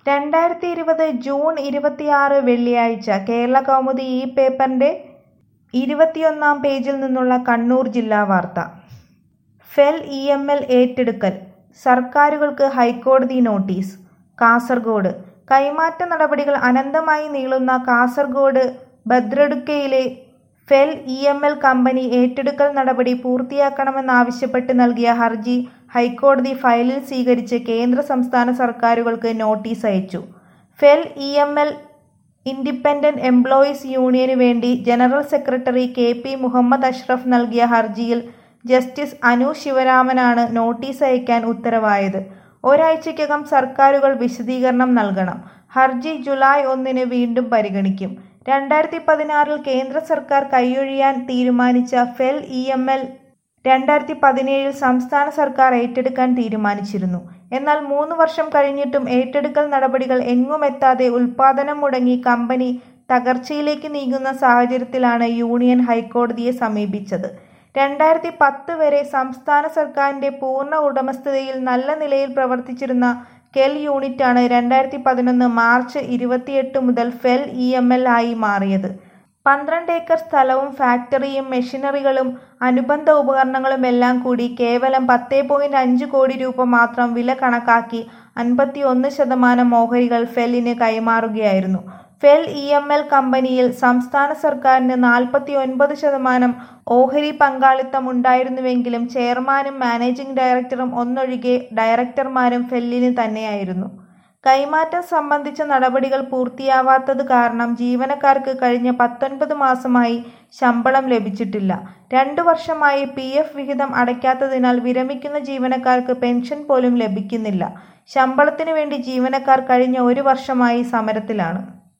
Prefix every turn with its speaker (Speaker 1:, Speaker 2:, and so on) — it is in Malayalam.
Speaker 1: രണ്ടായിരത്തി ഇരുപത് ജൂൺ ഇരുപത്തിയാറ് വെള്ളിയാഴ്ച കേരളകൗമുദി ഈ പേപ്പറിന്റെ ഇരുപത്തിയൊന്നാം പേജിൽ നിന്നുള്ള കണ്ണൂർ ജില്ലാ വാർത്ത ഫെൽ ഇ എം എൽ ഏറ്റെടുക്കൽ സർക്കാരുകൾക്ക് ഹൈക്കോടതി നോട്ടീസ് കാസർഗോഡ് കൈമാറ്റ നടപടികൾ അനന്തമായി നീളുന്ന കാസർഗോഡ് ഭദ്രടുക്കയിലെ ഫെൽ ഇ എം എൽ കമ്പനി ഏറ്റെടുക്കൽ നടപടി പൂർത്തിയാക്കണമെന്നാവശ്യപ്പെട്ട് നൽകിയ ഹർജി ഹൈക്കോടതി ഫയലിൽ സ്വീകരിച്ച് കേന്ദ്ര സംസ്ഥാന സർക്കാരുകൾക്ക് നോട്ടീസ് അയച്ചു ഫെൽ E M L independent employees യൂണിയനു വേണ്ടി general secretary K P Muhammad Ashraf നൽകിയ ഹർജിയിൽ ജസ്റ്റിസ് അനു ശിവരാമനാണ് നോട്ടീസ് അയക്കാൻ ഉത്തരവായത് ഒരാഴ്ചയ്ക്കകം സർക്കാരുകൾ വിശദീകരണം നൽകണം ഹർജി ജൂലൈ ഒന്നിന് വീണ്ടും പരിഗണിക്കും രണ്ടായിരത്തി പതിനാറിൽ കേന്ദ്ര സർക്കാർ കൈയൊഴിയാൻ തീരുമാനിച്ച ഫെൽ ഇ എം എൽ രണ്ടായിരത്തി പതിനേഴിൽ സംസ്ഥാന സർക്കാർ ഏറ്റെടുക്കാൻ തീരുമാനിച്ചിരുന്നു എന്നാൽ മൂന്ന് വർഷം കഴിഞ്ഞിട്ടും ഏറ്റെടുക്കൽ നടപടികൾ എങ്ങുമെത്താതെ ഉൽപാദനം മുടങ്ങി കമ്പനി തകർച്ചയിലേക്ക് നീങ്ങുന്ന സാഹചര്യത്തിലാണ് യൂണിയൻ ഹൈക്കോടതിയെ സമീപിച്ചത് രണ്ടായിരത്തി പത്ത് വരെ സംസ്ഥാന സർക്കാരിന്റെ പൂർണ്ണ ഉടമസ്ഥതയിൽ നല്ല നിലയിൽ പ്രവർത്തിച്ചിരുന്ന കെൽ യൂണിറ്റാണ് രണ്ടായിരത്തി പതിനൊന്ന് മാർച്ച് ഇരുപത്തിയെട്ട് മുതൽ ഫെൽ ഇ എം എൽ ആയി മാറിയത് പന്ത്രണ്ട് ഏക്കർ സ്ഥലവും ഫാക്ടറിയും മെഷീനറികളും അനുബന്ധ ഉപകരണങ്ങളുമെല്ലാം കൂടി കേവലം പത്തേ പോയിന്റ് അഞ്ച് കോടി രൂപ മാത്രം വില കണക്കാക്കി അൻപത്തി ഒന്ന് ശതമാനം ഓഹരികൾ ഫെല്ലിന് കൈമാറുകയായിരുന്നു ഫെൽ ഇ എം എൽ കമ്പനിയിൽ സംസ്ഥാന സർക്കാരിന് നാൽപ്പത്തി ഒൻപത് ശതമാനം ഓഹരി പങ്കാളിത്തം ഉണ്ടായിരുന്നുവെങ്കിലും ചെയർമാനും മാനേജിംഗ് ഡയറക്ടറും ഒന്നൊഴികെ ഡയറക്ടർമാരും ഫെല്ലിന് തന്നെയായിരുന്നു കൈമാറ്റം സംബന്ധിച്ച നടപടികൾ പൂർത്തിയാവാത്തത് കാരണം ജീവനക്കാർക്ക് കഴിഞ്ഞ പത്തൊൻപത് മാസമായി ശമ്പളം ലഭിച്ചിട്ടില്ല രണ്ടു വർഷമായി പി എഫ് വിഹിതം അടയ്ക്കാത്തതിനാൽ വിരമിക്കുന്ന ജീവനക്കാർക്ക് പെൻഷൻ പോലും ലഭിക്കുന്നില്ല ശമ്പളത്തിനു വേണ്ടി ജീവനക്കാർ കഴിഞ്ഞ ഒരു വർഷമായി സമരത്തിലാണ്